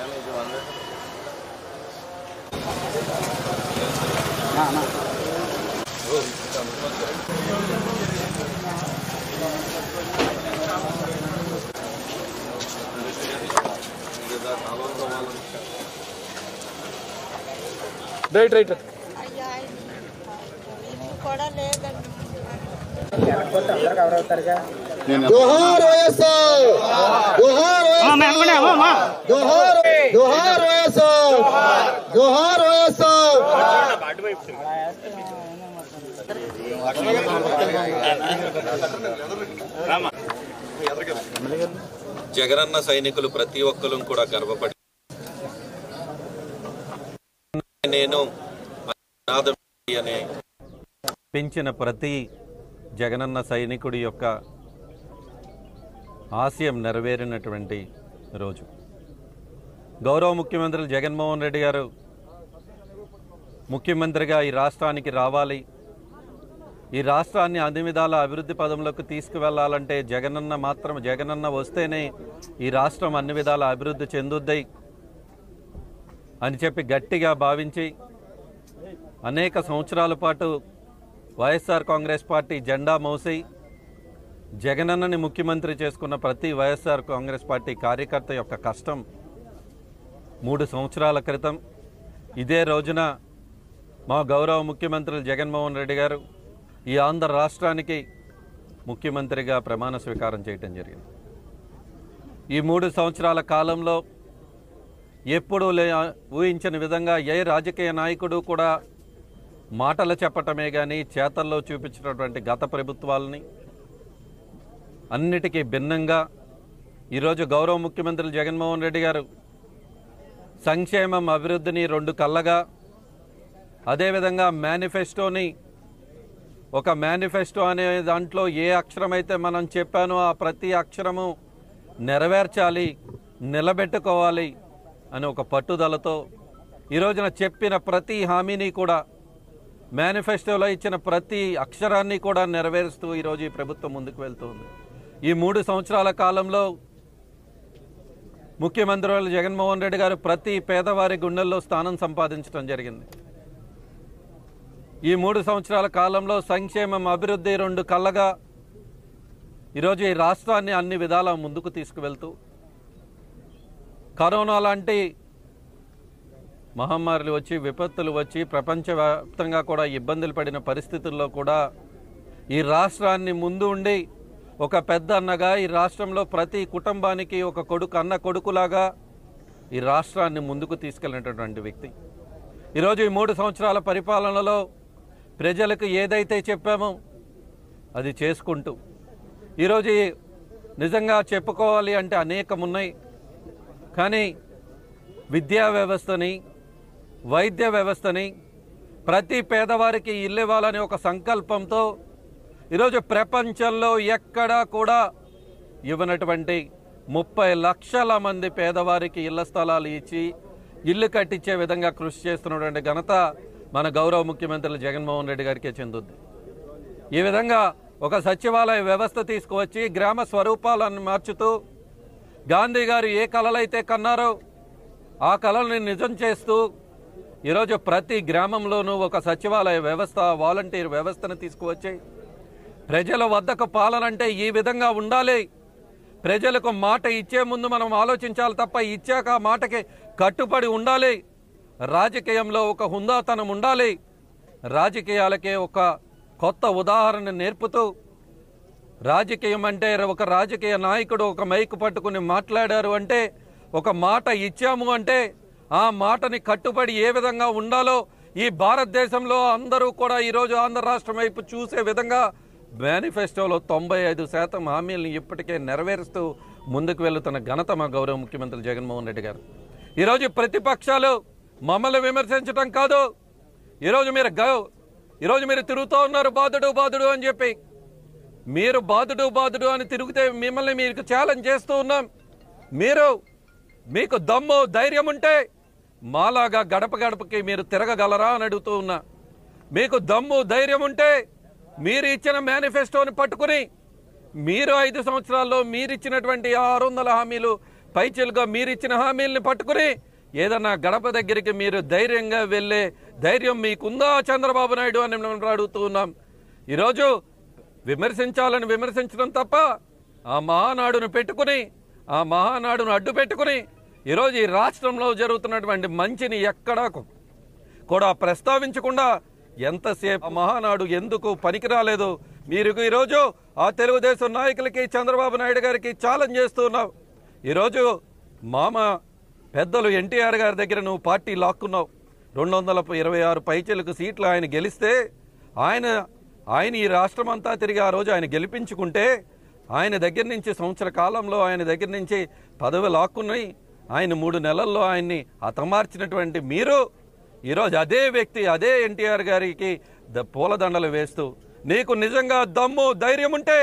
right right అయ్యా ఇది కూడా లేదండి జోహార్ వైఎస్ఆర్ జోహార్ వైఎస్ఆర్ జోహార్ జోహార్ వైఎస్ఆర్ జోహార్ వైఎస్ఆర్ జగనన్న సైనికులు ప్రతి ఒక్కరు కూడా గర్వపడి నేను అనాథ అనే పెంచిన ప్రతి జగనన్న సైనికుడి యొక్క ఆశయం నెరవేరినటువంటి రోజు గౌరవ ముఖ్యమంత్రి జగన్మోహన్ రెడ్డి గారు ముఖ్యమంత్రిగా ఈ రాష్ట్రానికి రావాలి ఈ రాష్ట్రాన్ని అన్ని విధాల అభివృద్ధి పదంలోకి తీసుకువెళ్లాలంటే జగనన్న మాత్రం జగనన్న వస్తేనే ఈ రాష్ట్రం అన్ని విధాల అభివృద్ధి చెందుద్ది అని చెప్పి గట్టిగా భావించి అనేక సంవత్సరాల పాటు వైఎస్ఆర్ కాంగ్రెస్ పార్టీ జెండా మోసి జగనన్నని ముఖ్యమంత్రి చేసుకున్న ప్రతి వైఎస్ఆర్ కాంగ్రెస్ పార్టీ కార్యకర్త యొక్క కష్టం మూడు సంవత్సరాల క్రితం ఇదే రోజున మా గౌరవ ముఖ్యమంత్రి జగన్మోహన్ రెడ్డి గారు ఈ ఆంధ్ర రాష్ట్రానికి ముఖ్యమంత్రిగా ప్రమాణ స్వీకారం చేయటం జరిగింది ఈ మూడు సంవత్సరాల కాలంలో ఎప్పుడూ లే ఊహించని విధంగా ఏ రాజకీయ నాయకుడు కూడా మాటలు చెప్పటమే కానీ చేతల్లో చూపించినటువంటి గత ప్రభుత్వాలని అన్నిటికీ భిన్నంగా ఈరోజు గౌరవ ముఖ్యమంత్రి జగన్మోహన్ రెడ్డి గారు సంక్షేమం అభివృద్ధిని రెండు కళ్ళగా అదేవిధంగా మేనిఫెస్టోని ఒక మేనిఫెస్టో అనే దాంట్లో ఏ అక్షరం అయితే మనం చెప్పానో ఆ ప్రతి అక్షరము నెరవేర్చాలి నిలబెట్టుకోవాలి అని ఒక పట్టుదలతో ఈ రోజున చెప్పిన ప్రతి హామీని కూడా మేనిఫెస్టోలో ఇచ్చిన ప్రతి అక్షరాన్ని కూడా నెరవేరుస్తూ ఈరోజు ఈ ప్రభుత్వం ముందుకు వెళ్తుంది ఈ మూడు సంవత్సరాల కాలంలో ముఖ్యమంత్రి వాళ్ళు జగన్మోహన్ రెడ్డి గారు ప్రతి పేదవారి గుండెల్లో స్థానం సంపాదించడం జరిగింది ఈ మూడు సంవత్సరాల కాలంలో సంక్షేమం అభివృద్ధి రెండు కళ్ళగా ఈరోజు ఈ రాష్ట్రాన్ని అన్ని విధాల ముందుకు తీసుకువెళ్తూ కరోనా లాంటి మహమ్మారులు వచ్చి విపత్తులు వచ్చి ప్రపంచవ్యాప్తంగా కూడా ఇబ్బందులు పడిన పరిస్థితుల్లో కూడా ఈ రాష్ట్రాన్ని ముందు ఉండి ఒక పెద్ద అన్నగా ఈ రాష్ట్రంలో ప్రతి కుటుంబానికి ఒక కొడుకు అన్న కొడుకులాగా ఈ రాష్ట్రాన్ని ముందుకు తీసుకెళ్ళినటువంటి వ్యక్తి ఈరోజు ఈ మూడు సంవత్సరాల పరిపాలనలో ప్రజలకు ఏదైతే చెప్పామో అది చేసుకుంటూ ఈరోజు ఈ నిజంగా చెప్పుకోవాలి అంటే అనేకం ఉన్నాయి కానీ విద్యా వ్యవస్థని వైద్య వ్యవస్థని ప్రతి పేదవారికి ఇల్లు ఇవ్వాలని ఒక సంకల్పంతో ఈరోజు ప్రపంచంలో ఎక్కడా కూడా ఇవ్వనటువంటి ముప్పై లక్షల మంది పేదవారికి ఇళ్ల స్థలాలు ఇచ్చి ఇల్లు కట్టించే విధంగా కృషి చేస్తున్నటువంటి ఘనత మన గౌరవ ముఖ్యమంత్రి జగన్మోహన్ రెడ్డి గారికే చెందుద్ది ఈ విధంగా ఒక సచివాలయ వ్యవస్థ తీసుకువచ్చి గ్రామ స్వరూపాలను మార్చుతూ గాంధీ గారు ఏ కళలైతే కన్నారో ఆ కళల్ని నిజం చేస్తూ ఈరోజు ప్రతి గ్రామంలోనూ ఒక సచివాలయ వ్యవస్థ వాలంటీర్ వ్యవస్థను తీసుకువచ్చి ప్రజల వద్దకు పాలన అంటే ఈ విధంగా ఉండాలి ప్రజలకు మాట ఇచ్చే ముందు మనం ఆలోచించాలి తప్ప ఇచ్చాక ఆ మాటకి కట్టుబడి ఉండాలి రాజకీయంలో ఒక హుందాతనం ఉండాలి రాజకీయాలకే ఒక కొత్త ఉదాహరణ నేర్పుతూ రాజకీయం అంటే ఒక రాజకీయ నాయకుడు ఒక మైక్ పట్టుకుని మాట్లాడారు అంటే ఒక మాట ఇచ్చాము అంటే ఆ మాటని కట్టుబడి ఏ విధంగా ఉండాలో ఈ భారతదేశంలో అందరూ కూడా ఈరోజు ఆంధ్ర రాష్ట్రం వైపు చూసే విధంగా మేనిఫెస్టోలో తొంభై ఐదు శాతం హామీలను ఇప్పటికే నెరవేరుస్తూ ముందుకు వెళుతున్న ఘనత మా గౌరవ ముఖ్యమంత్రి జగన్మోహన్ రెడ్డి గారు ఈరోజు ప్రతిపక్షాలు మమ్మల్ని విమర్శించడం కాదు ఈరోజు మీరు గౌ ఈరోజు మీరు తిరుగుతూ ఉన్నారు బాధుడు బాధుడు అని చెప్పి మీరు బాధుడు బాధుడు అని తిరిగితే మిమ్మల్ని మీకు ఛాలెంజ్ చేస్తూ ఉన్నాం మీరు మీకు దమ్ము ధైర్యం ఉంటే మాలాగా గడప గడపకి మీరు తిరగగలరా అని అడుగుతూ ఉన్నా మీకు దమ్ము ధైర్యం ఉంటే మీరు ఇచ్చిన మేనిఫెస్టోని పట్టుకుని మీరు ఐదు సంవత్సరాల్లో మీరు ఇచ్చినటువంటి ఆరు వందల హామీలు పైచిలుగా మీరు ఇచ్చిన హామీల్ని పట్టుకుని ఏదన్నా గడప దగ్గరికి మీరు ధైర్యంగా వెళ్ళే ధైర్యం మీకుందా చంద్రబాబు నాయుడు అని మేము అడుగుతూ ఉన్నాం ఈరోజు విమర్శించాలని విమర్శించడం తప్ప ఆ మహానాడును పెట్టుకుని ఆ మహానాడును అడ్డు పెట్టుకుని ఈరోజు ఈ రాష్ట్రంలో జరుగుతున్నటువంటి మంచిని ఎక్కడా కు- కూడా ప్రస్తావించకుండా ఎంతసేపు ఆ మహానాడు ఎందుకు పనికిరాలేదు మీరు ఈరోజు ఆ తెలుగుదేశం నాయకులకి చంద్రబాబు నాయుడు గారికి ఛాలెంజ్ చేస్తున్నావు ఈరోజు మామ పెద్దలు ఎన్టీఆర్ గారి దగ్గర నువ్వు పార్టీ లాక్కున్నావు రెండు వందల ఇరవై ఆరు పైచలకు సీట్లు ఆయన గెలిస్తే ఆయన ఆయన ఈ రాష్ట్రం అంతా తిరిగి ఆ రోజు ఆయన గెలిపించుకుంటే ఆయన దగ్గర నుంచి సంవత్సర కాలంలో ఆయన దగ్గర నుంచి పదవి లాక్కున్నాయి ఆయన మూడు నెలల్లో ఆయన్ని హతమార్చినటువంటి మీరు ఈరోజు అదే వ్యక్తి అదే ఎన్టీఆర్ గారికి ద పూలదండలు వేస్తూ నీకు నిజంగా దమ్ము ధైర్యం ఉంటే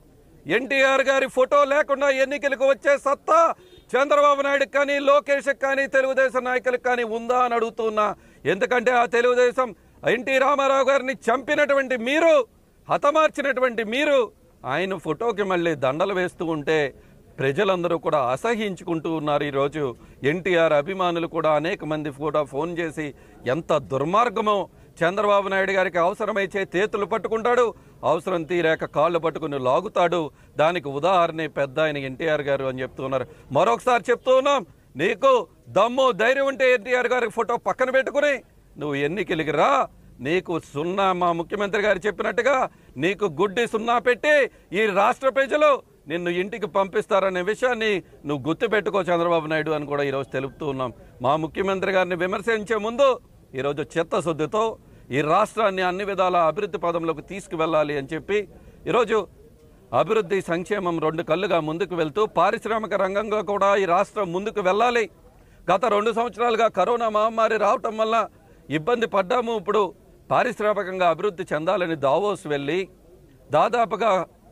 ఎన్టీఆర్ గారి ఫోటో లేకుండా ఎన్నికలకు వచ్చే సత్తా చంద్రబాబు నాయుడు కానీ లోకేష్ కానీ తెలుగుదేశం నాయకులకు కానీ ఉందా అని అడుగుతున్నా ఎందుకంటే ఆ తెలుగుదేశం ఎన్టీ రామారావు గారిని చంపినటువంటి మీరు హతమార్చినటువంటి మీరు ఆయన ఫోటోకి మళ్ళీ దండలు వేస్తూ ఉంటే ప్రజలందరూ కూడా అసహించుకుంటూ ఉన్నారు ఈరోజు ఎన్టీఆర్ అభిమానులు కూడా అనేక మంది కూడా ఫోన్ చేసి ఎంత దుర్మార్గమో చంద్రబాబు నాయుడు గారికి అవసరమైతే చేతులు పట్టుకుంటాడు అవసరం తీరాక కాళ్ళు పట్టుకుని లాగుతాడు దానికి ఉదాహరణ పెద్ద ఆయన ఎన్టీఆర్ గారు అని చెప్తున్నారు మరొకసారి చెప్తూ ఉన్నాం నీకు దమ్ము ధైర్యం ఉంటే ఎన్టీఆర్ గారి ఫోటో పక్కన పెట్టుకుని నువ్వు ఎన్నికలకి రా నీకు సున్నా మా ముఖ్యమంత్రి గారు చెప్పినట్టుగా నీకు గుడ్డి సున్నా పెట్టి ఈ రాష్ట్ర ప్రజలు నిన్ను ఇంటికి పంపిస్తారనే విషయాన్ని నువ్వు గుర్తుపెట్టుకో చంద్రబాబు నాయుడు అని కూడా ఈరోజు తెలుపుతూ ఉన్నాం మా ముఖ్యమంత్రి గారిని విమర్శించే ముందు ఈరోజు చిత్తశుద్ధితో ఈ రాష్ట్రాన్ని అన్ని విధాల అభివృద్ధి పదంలోకి తీసుకువెళ్ళాలి అని చెప్పి ఈరోజు అభివృద్ధి సంక్షేమం రెండు కళ్ళుగా ముందుకు వెళ్తూ పారిశ్రామిక రంగంగా కూడా ఈ రాష్ట్రం ముందుకు వెళ్ళాలి గత రెండు సంవత్సరాలుగా కరోనా మహమ్మారి రావటం వల్ల ఇబ్బంది పడ్డాము ఇప్పుడు పారిశ్రామికంగా అభివృద్ధి చెందాలని దావోస్ వెళ్ళి దాదాపుగా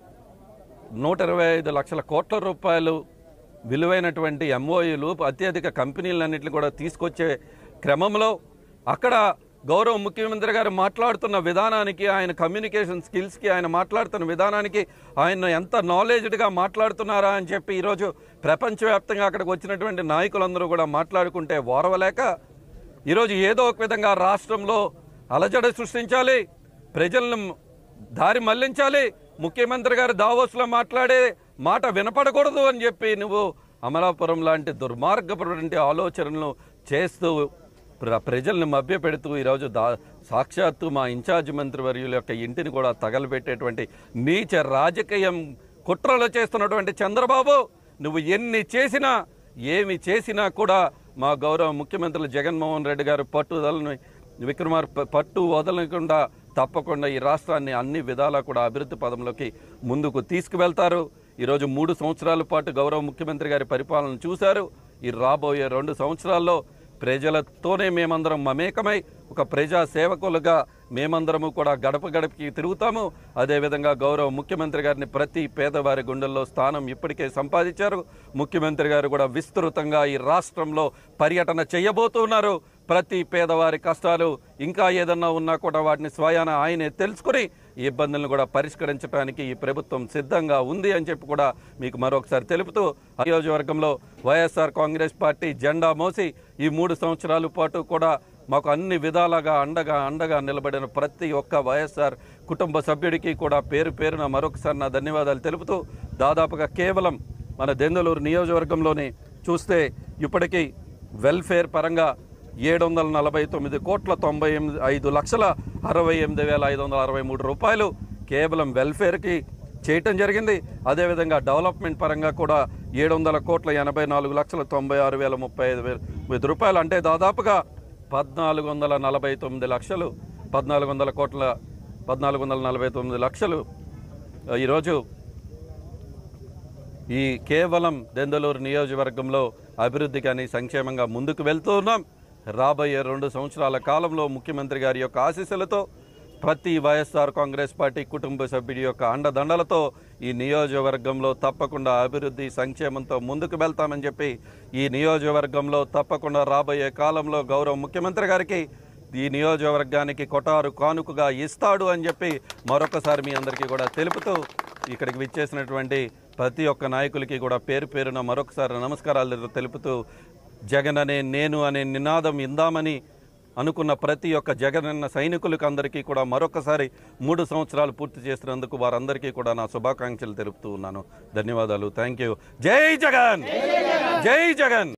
నూట ఇరవై ఐదు లక్షల కోట్ల రూపాయలు విలువైనటువంటి ఎంఓయూలు అత్యధిక కంపెనీలన్నింటినీ కూడా తీసుకొచ్చే క్రమంలో అక్కడ గౌరవ ముఖ్యమంత్రి గారు మాట్లాడుతున్న విధానానికి ఆయన కమ్యూనికేషన్ స్కిల్స్కి ఆయన మాట్లాడుతున్న విధానానికి ఆయన ఎంత నాలెడ్జ్డ్గా మాట్లాడుతున్నారా అని చెప్పి ఈరోజు ప్రపంచవ్యాప్తంగా అక్కడికి వచ్చినటువంటి నాయకులందరూ కూడా మాట్లాడుకుంటే ఓరవలేక ఈరోజు ఏదో ఒక విధంగా రాష్ట్రంలో అలజడి సృష్టించాలి ప్రజలను దారి మళ్లించాలి ముఖ్యమంత్రి గారు దావోస్లో మాట్లాడే మాట వినపడకూడదు అని చెప్పి నువ్వు అమలాపురం లాంటి దుర్మార్గపరమైన ఆలోచనలు చేస్తూ ప్ర ప్రజల్ని మభ్యపెడుతూ ఈరోజు దా సాక్షాత్తు మా ఇన్ఛార్జ్ మంత్రివర్యుల యొక్క ఇంటిని కూడా తగలబెట్టేటువంటి నీచ రాజకీయం కుట్రలు చేస్తున్నటువంటి చంద్రబాబు నువ్వు ఎన్ని చేసినా ఏమి చేసినా కూడా మా గౌరవ ముఖ్యమంత్రులు జగన్మోహన్ రెడ్డి గారు పట్టుదలను విక్రమార్ ప- పట్టు వదలకుండా తప్పకుండా ఈ రాష్ట్రాన్ని అన్ని విధాలా కూడా అభివృద్ధి పదంలోకి ముందుకు తీసుకువెళ్తారు ఈరోజు మూడు సంవత్సరాల పాటు గౌరవ ముఖ్యమంత్రి గారి పరిపాలన చూశారు ఈ రాబోయే రెండు సంవత్సరాల్లో ప్రజలతోనే మేమందరం మమేకమై ఒక ప్రజా సేవకులుగా మేమందరము కూడా గడప గడపకి తిరుగుతాము అదేవిధంగా గౌరవ ముఖ్యమంత్రి గారిని ప్రతి పేదవారి గుండెల్లో స్థానం ఇప్పటికే సంపాదించారు ముఖ్యమంత్రి గారు కూడా విస్తృతంగా ఈ రాష్ట్రంలో పర్యటన చేయబోతున్నారు ప్రతి పేదవారి కష్టాలు ఇంకా ఏదన్నా ఉన్నా కూడా వాటిని స్వయాన ఆయనే తెలుసుకుని ఈ ఇబ్బందులను కూడా పరిష్కరించడానికి ఈ ప్రభుత్వం సిద్ధంగా ఉంది అని చెప్పి కూడా మీకు మరొకసారి తెలుపుతూ ఆ నియోజకవర్గంలో వైఎస్ఆర్ కాంగ్రెస్ పార్టీ జెండా మోసి ఈ మూడు సంవత్సరాల పాటు కూడా మాకు అన్ని విధాలుగా అండగా అండగా నిలబడిన ప్రతి ఒక్క వైఎస్ఆర్ కుటుంబ సభ్యుడికి కూడా పేరు పేరున మరొకసారి నా ధన్యవాదాలు తెలుపుతూ దాదాపుగా కేవలం మన దెందలూరు నియోజకవర్గంలోనే చూస్తే ఇప్పటికీ వెల్ఫేర్ పరంగా ఏడు వందల నలభై తొమ్మిది కోట్ల తొంభై ఎనిమిది ఐదు లక్షల అరవై ఎనిమిది వేల ఐదు వందల అరవై మూడు రూపాయలు కేవలం వెల్ఫేర్కి చేయటం జరిగింది అదేవిధంగా డెవలప్మెంట్ పరంగా కూడా ఏడు వందల కోట్ల ఎనభై నాలుగు లక్షల తొంభై ఆరు వేల ముప్పై ఐదు వేల తొమ్మిది రూపాయలు అంటే దాదాపుగా పద్నాలుగు వందల నలభై తొమ్మిది లక్షలు పద్నాలుగు వందల కోట్ల పద్నాలుగు వందల నలభై తొమ్మిది లక్షలు ఆ, ఈరోజు ఈ కేవలం దెందలూరు నియోజకవర్గంలో అభివృద్ధి కానీ సంక్షేమంగా ముందుకు వెళ్తూ ఉన్నాం రాబోయే రెండు సంవత్సరాల కాలంలో ముఖ్యమంత్రి గారి యొక్క ఆశీస్సులతో ప్రతి వైఎస్ఆర్ కాంగ్రెస్ పార్టీ కుటుంబ సభ్యుడి యొక్క అండదండలతో ఈ నియోజకవర్గంలో తప్పకుండా అభివృద్ధి సంక్షేమంతో ముందుకు వెళ్తామని చెప్పి ఈ నియోజకవర్గంలో తప్పకుండా రాబోయే కాలంలో గౌరవ ముఖ్యమంత్రి గారికి ఈ నియోజకవర్గానికి కొటారు కానుకగా ఇస్తాడు అని చెప్పి మరొకసారి మీ అందరికీ కూడా తెలుపుతూ ఇక్కడికి విచ్చేసినటువంటి ప్రతి ఒక్క నాయకులకి కూడా పేరు పేరున మరొకసారి నమస్కారాలు తెలుపుతూ జగన్ అనే నేను అనే నినాదం ఇందామని అనుకున్న ప్రతి ఒక్క జగనన్న సైనికులకు అందరికీ కూడా మరొకసారి మూడు సంవత్సరాలు పూర్తి చేసినందుకు వారందరికీ కూడా నా శుభాకాంక్షలు తెలుపుతూ ఉన్నాను ధన్యవాదాలు థ్యాంక్ యూ జై జగన్ జై జగన్